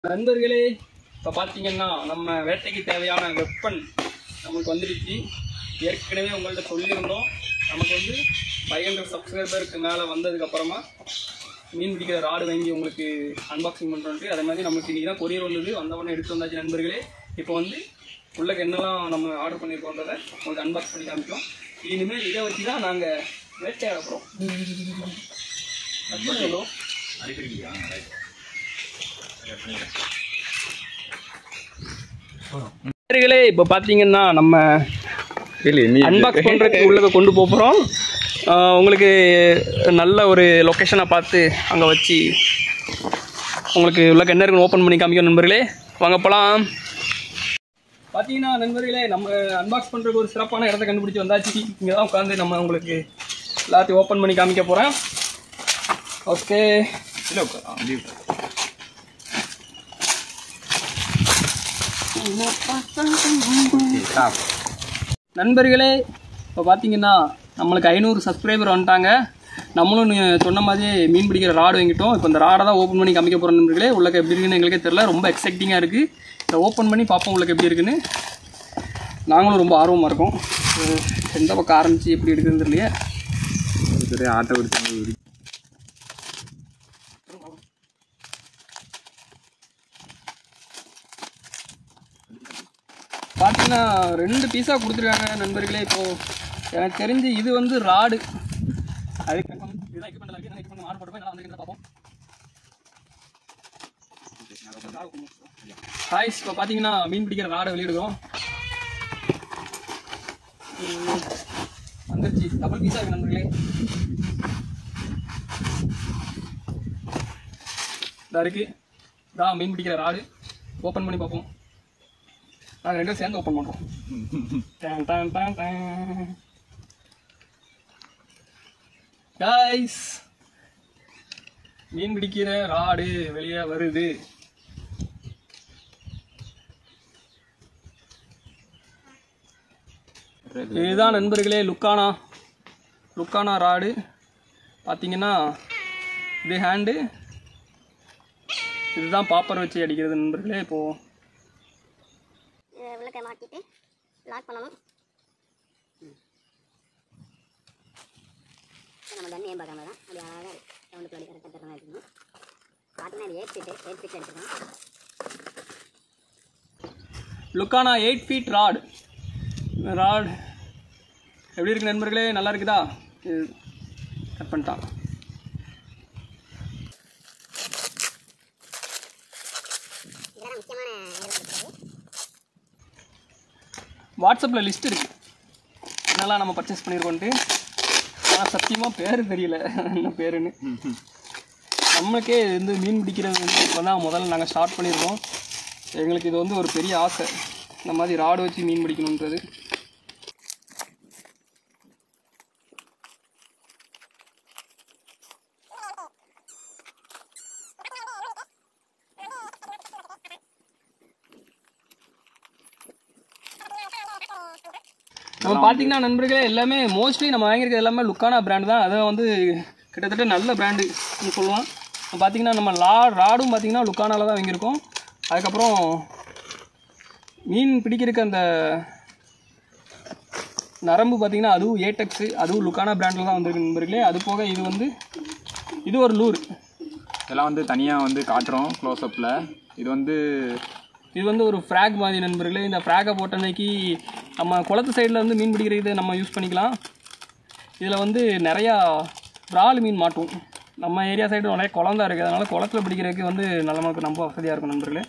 நண்பர்களே இப்போ பார்த்தீங்கன்னா நம்ம வேட்டைக்கு தேவையான வெப்பன் நமக்கு வந்துடுச்சு ஏற்கனவே உங்கள்ட்ட சொல்லியிருந்தோம் நமக்கு வந்து ஃபைவ் ஹண்ட்ரட் சப்ஸ்கிரைபருக்கு மேலே வந்ததுக்கப்புறமா மீன் பிடிக்கிற ராடு வாங்கி உங்களுக்கு அன்பாக்சிங் பண்ணுறோன்ட்டு அதே மாதிரி நமக்கு இன்றைக்கி தான் கொரியர் வந்தது வந்தவொடனே எடுத்து வந்தாச்சு நண்பர்களே இப்போ வந்து உள்ளக்கு என்னெல்லாம் நம்ம ஆர்டர் பண்ணியிருக்கோன்றதை உங்களுக்கு அன்பாக்ஸ் பண்ணி காமிச்சோம் இனிமேல் இதை வச்சு தான் நாங்கள் வேட்டையாட போகிறோம் எவ்வளோ நேயர்களே இப்போ பார்த்தீங்கன்னா நம்ம அன்பாக்ஸ் பண்ணுறதுக்கு உள்ளே கொண்டு போக போகிறோம் உங்களுக்கு நல்ல ஒரு லொக்கேஷனை பார்த்து அங்கே வச்சு உங்களுக்கு உள்ள என்ன இருக்குன்னு ஓப்பன் பண்ணி காமிக்கும் நண்பர்களே வாங்க போகலாம் பார்த்தீங்கன்னா நண்பர்களே நம்ம அன்பாக்ஸ் பண்ணுறதுக்கு ஒரு சிறப்பான இடத்த கண்டுபிடிச்சி வந்தாச்சு இங்கே தான் உட்காந்து நம்ம உங்களுக்கு எல்லாத்தையும் ஓப்பன் பண்ணி காமிக்க போகிறேன் ஓகே நண்பர்களே இப்போ பார்த்தீங்கன்னா நம்மளுக்கு ஐநூறு சப்ஸ்கிரைபர் வந்துட்டாங்க நம்மளும் நீ சொன்ன மாதிரியே மீன் பிடிக்கிற ராடு வாங்கிட்டோம் இப்போ இந்த ராடை தான் ஓப்பன் பண்ணி காமிக்க போகிறோம் நண்பர்களே உள்ளக்க எப்படி இருக்குன்னு எங்களுக்கே தெரியல ரொம்ப எக்ஸைட்டிங்காக இருக்குது இதை ஓப்பன் பண்ணி பார்ப்போம் உள்ளக்க எப்படி இருக்குன்னு நாங்களும் ரொம்ப ஆர்வமாக இருக்கோம் அஹ் எந்த பக்கம் ஆரம்பித்து எப்படி இருக்குதுன்னு தெரியலையே ஆட்டோ பிடிச்சி பார்த்தீங்கன்னா ரெண்டு பீஸாக கொடுத்துருக்காங்க நண்பர்களே இப்போது எனக்கு தெரிஞ்சு இது வந்து ராடு அதுக்கு இதுதான் equipment எல்லாம் இருக்கு. இதெல்லாம் equipment ஆர்டர் போட்டு போய் நல்லா பார்ப்போம் ஹாய்ஸ் இப்போ பார்த்தீங்கன்னா மீன் பிடிக்கிற ராடை வெளியிடுறோம் உம், வந்துருச்சு டபுள் பீஸாக இருக்கு நண்பர்களே இதா இருக்கு இதான் மீன் பிடிக்கிற ராடு ஓப்பன் பண்ணி பார்ப்போம் நாங்கள் ரெண்டும் சேர்ந்து ஓப்பன் பண்ணுறோம் டான் டான் டான் டான் கைஸ் மீன் பிடிக்கிற ராடு வெளியே வருது இதுதான் நண்பர்களே லுக்கானா லுக்கானா ராடு பார்த்தீங்கன்னா இது ஹேண்டு இதுதான் பாப்பர் வச்சு அடிக்கிறது நண்பர்களே இப்போது இதை உள்ளக்க மாட்டிட்டு லாக் பண்ணணும் இப்போ நம்ம கன் ஏன் பார்க்காம தான் அப்படி அழகாக ரவுண்டுக்குள்ள அடி கரெக்டாக தரமாக இருக்கணும் பார்த்தீங்கன்னா இது எயிட் ஃபீட்டு எயிட் ஃபீட் எடுத்துக்கணும் லுக்கானா எயிட் ஃபீட் ராட் ராட் எப்படி இருக்கு நண்பர்களே நல்லா இருக்குதா இது கட் பண்ணிட்டான் இதெல்லாம் முக்கியமான இடம் இருக்குது வாட்ஸ்அப்பில் லிஸ்ட் இருக்கு என்னெல்லாம் நம்ம பர்ச்சேஸ் பண்ணியிருக்கோன்ட்டு ஆனால் சத்தியமாக பேர் தெரியல என்ன பேருன்னு நம்மளுக்கே வந்து மீன் பிடிக்கிறது வந்து இப்போ தான் முதல்ல நாங்கள் ஸ்டார்ட் பண்ணியிருக்கோம் எங்களுக்கு இது வந்து ஒரு பெரிய ஆசை இந்த மாதிரி ராடு வச்சு மீன் பிடிக்கணுன்றது நம்ம பார்த்தீங்கன்னா நண்பர்களே எல்லாமே மோஸ்ட்லி நம்ம வாங்கியிருக்கிறது எல்லாமே லுக்கானா பிராண்ட் தான் அதை வந்து கிட்டத்தட்ட நல்ல பிராண்டு சொல்லலாம் இப்போ பார்த்தீங்கன்னா நம்ம லா ராடும் பார்த்தீங்கன்னா லுக்கானால தான் வாங்கியிருக்கோம் அதுக்கப்புறம் மீன் பிடிக்கிறதுக்கு அந்த நரம்பு பார்த்தீங்கன்னா அதுவும் ஏடெக்ஸு அதுவும் லுக்கானா பிராண்டில் தான் வந்திருக்கு நண்பர்களே அது போக இது வந்து இது ஒரு லூர் இதெல்லாம் வந்து தனியாக வந்து காட்டுறோம் க்ளோஸ்அப்பில் இது வந்து இது வந்து ஒரு ஃப்ராக் மாதிரி நண்பர்களே இந்த ஃப்ராகை போட்ட அன்னைக்கு நம்ம குளத்து சைடில் வந்து மீன் பிடிக்கிறது நம்ம யூஸ் பண்ணிக்கலாம் இதில் வந்து நிறையா விரால் மீன் மாட்டும் நம்ம ஏரியா சைடு நிறைய குளம் தான் இருக்குது அதனால் குளத்துல பிடிக்கிறதுக்கு வந்து நல்ல நமக்கு ரொம்ப வசதியாக இருக்கும் நண்பர்களே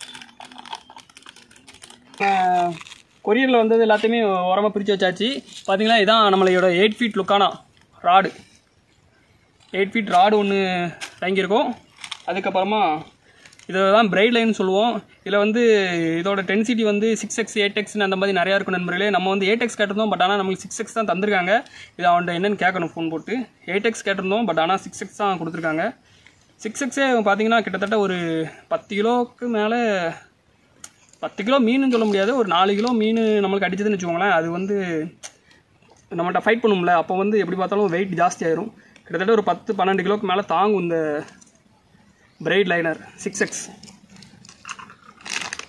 கொரியரில் வந்தது எல்லாத்தையுமே உரமாக பிரித்து வச்சாச்சு பார்த்தீங்கன்னா இதான் நம்மளோட எயிட் ஃபீட் லுக்கானா ராடு எயிட் ஃபீட் ராடு ஒன்று வாங்கியிருக்கோம் அதுக்கப்புறமா இதை தான் பிரைட் லைன் சொல்லுவோம் இதில் வந்து இதோட டென்சிட்டி வந்து சிக்ஸ் எக்ஸ் எயிட் எக்ஸ்னு அந்த மாதிரி நிறையா இருக்கும் நண்பர்களே நம்ம வந்து எயிட் எக்ஸ் கேட்டிருந்தோம் பட் ஆனால் நமக்கு சிக்ஸ் எக்ஸ் தான் தந்திருக்காங்க இது அவன்கிட்ட என்னன்னு கேட்கணும் ஃபோன் போட்டு எயிட் எக்ஸ் கேட்டிருந்தோம் பட் ஆனால் சிக்ஸ் எக்ஸ் தான் கொடுத்துருக்காங்க சிக்ஸ் எக்ஸே பார்த்தீங்கன்னா கிட்டத்தட்ட ஒரு பத்து கிலோவுக்கு மேலே பத்து கிலோ மீன் சொல்ல முடியாது ஒரு நாலு கிலோ மீன் நம்மளுக்கு அடிச்சதுன்னு வச்சுக்கோங்களேன் அது வந்து நம்மகிட்ட ஃபைட் பண்ணும்ல அப்போ வந்து எப்படி பார்த்தாலும் வெயிட் ஜாஸ்தி ஆயிரும் கிட்டத்தட்ட ஒரு பத்து பன்னெண்டு கிலோக்கு மேலே தாங்கும் இந்த பிரைட் லைனர் சிக்ஸ் எக்ஸ்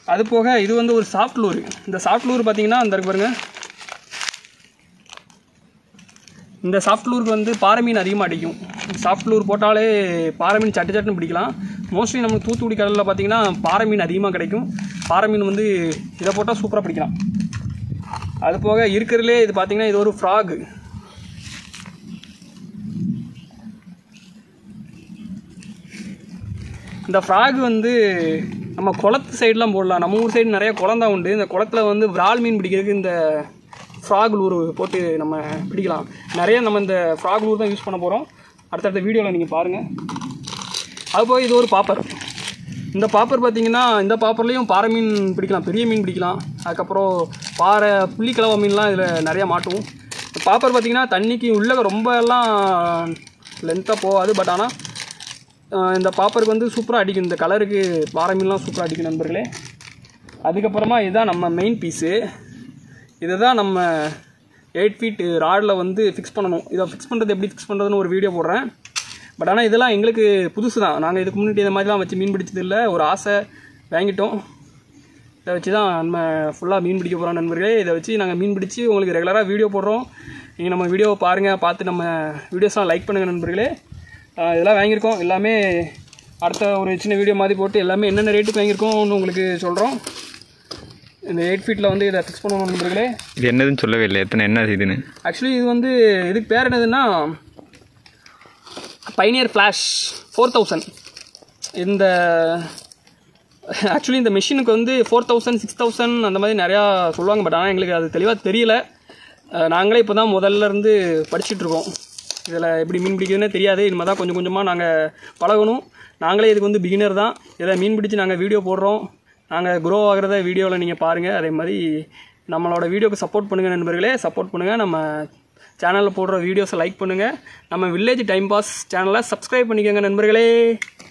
அது போக இது வந்து ஒரு சாஃப்ட் லூர் இந்த சாஃப்ட் லூர் பார்த்தீங்கன்னா அந்த இருக்கு பாருங்க இந்த சாஃப்ட் லூருக்கு வந்து பாறை மீன் அதிகமாக அடிக்கும் சாஃப்ட் லூர் போட்டாலே பாறை மீன் சட்டு சட்டுன்னு பிடிக்கலாம் மோஸ்ட்லி நமக்கு தூத்துக்குடி கடலில் பார்த்தீங்கன்னா பாறை மீன் அதிகமாக கிடைக்கும் பாறை மீன் வந்து இதை போட்டால் சூப்பராக பிடிக்கலாம் அது போக இருக்கிறதுலே இது பார்த்தீங்கன்னா இது ஒரு ஃப்ராகு இந்த ஃப்ராக் வந்து நம்ம குளத்து சைட்லாம் போடலாம் நம்ம ஊர் சைடு நிறைய குளம் தான் உண்டு இந்த குளத்துல வந்து விரால் மீன் பிடிக்கிறதுக்கு இந்த ஃப்ராக் லூர் போட்டு நம்ம பிடிக்கலாம் நிறைய நம்ம இந்த ஃப்ராக் லூர் தான் யூஸ் பண்ண போகிறோம் அடுத்தடுத்த வீடியோவில் நீங்கள் பாருங்கள் அது போக இது ஒரு பாப்பர் இந்த பாப்பர் பார்த்தீங்கன்னா இந்த பாப்பர்லேயும் பாறை மீன் பிடிக்கலாம் பெரிய மீன் பிடிக்கலாம் அதுக்கப்புறம் பாறை புள்ளிக்கிழவ மீன்லாம் இதில் நிறையா மாட்டும் பாப்பர் பார்த்தீங்கன்னா தண்ணிக்கு உள்ளே ரொம்ப எல்லாம் லென்த்தாக போகாது பட் ஆனால் ஆஹ் இந்த பாப்பருக்கு வந்து சூப்பராக அடிக்கும் இந்த கலருக்கு பாறை மீன்லாம் சூப்பராக அடிக்கும் நண்பர்களே அதுக்கப்புறமா இதுதான் நம்ம மெயின் பீஸு இதை தான் நம்ம எயிட் ஃபீட் ராடில் வந்து ஃபிக்ஸ் பண்ணணும் இதை ஃபிக்ஸ் பண்ணுறது எப்படி ஃபிக்ஸ் பண்ணுறதுன்னு ஒரு வீடியோ போடுறேன் பட் ஆனால் இதெல்லாம் எங்களுக்கு புதுசு தான் நாங்கள் இதுக்கு முன்னாடி இந்த மாதிரிலாம் வச்சு மீன் பிடிச்சது இல்லை ஒரு ஆசை வாங்கிட்டோம் இதை வச்சு தான் நம்ம ஃபுல்லாக மீன் பிடிக்க போகிறோம் நண்பர்களே இதை வச்சு நாங்கள் மீன் பிடிச்சி உங்களுக்கு ரெகுலராக வீடியோ போடுறோம் நீங்கள் நம்ம வீடியோவை பாருங்கள் பார்த்து நம்ம வீடியோஸ்லாம் லைக் பண்ணுங்கள் நண்பர்களே ஆஹ் இதெல்லாம் வாங்கியிருக்கோம் எல்லாமே அடுத்த ஒரு சின்ன வீடியோ மாதிரி போட்டு எல்லாமே என்னென்ன ரேட்டுக்கு வாங்கியிருக்கோம்னு உங்களுக்கு சொல்கிறோம் இந்த எயிட் ஃபீட்டில் வந்து இதை ஃபிக்ஸ் பண்ணணும் நண்பர்களே இது என்னதுன்னு சொல்லவே இல்லை எத்தனை என்ன இதுன்னு ஆக்சுவலி இது வந்து இதுக்கு பேர் என்னதுன்னா பைனியர் ஃப்ளாஷ் ஃபோர் தௌசண்ட் இந்த ஆக்சுவலி இந்த மிஷினுக்கு வந்து ஃபோர் தௌசண்ட் சிக்ஸ் தௌசண்ட் அந்த மாதிரி நிறையா சொல்லுவாங்க பட் ஆனால் எங்களுக்கு அது தெளிவாக தெரியல அஹ் நாங்களே இப்போ தான் முதல்ல இருந்து படிச்சுட்டு இருக்கோம் இதில் எப்படி மீன் பிடிக்கிறதுனே தெரியாது இனிமேல் தான் கொஞ்சம் கொஞ்சமாக நாங்கள் பழகணும் நாங்களே இதுக்கு வந்து பிகினர் தான் இதில் மீன் பிடிச்சி நாங்கள் வீடியோ போடுறோம் நாங்கள் க்ரோ ஆகிறத வீடியோவில் நீங்கள் பாருங்கள் அதே மாதிரி நம்மளோட வீடியோக்கு சப்போர்ட் பண்ணுங்கள் நண்பர்களே சப்போர்ட் பண்ணுங்கள் நம்ம சேனலில் போடுற வீடியோஸை லைக் பண்ணுங்கள் நம்ம வில்லேஜ் டைம் பாஸ் சேனலை சப்ஸ்கிரைப் பண்ணிக்கோங்க நண்பர்களே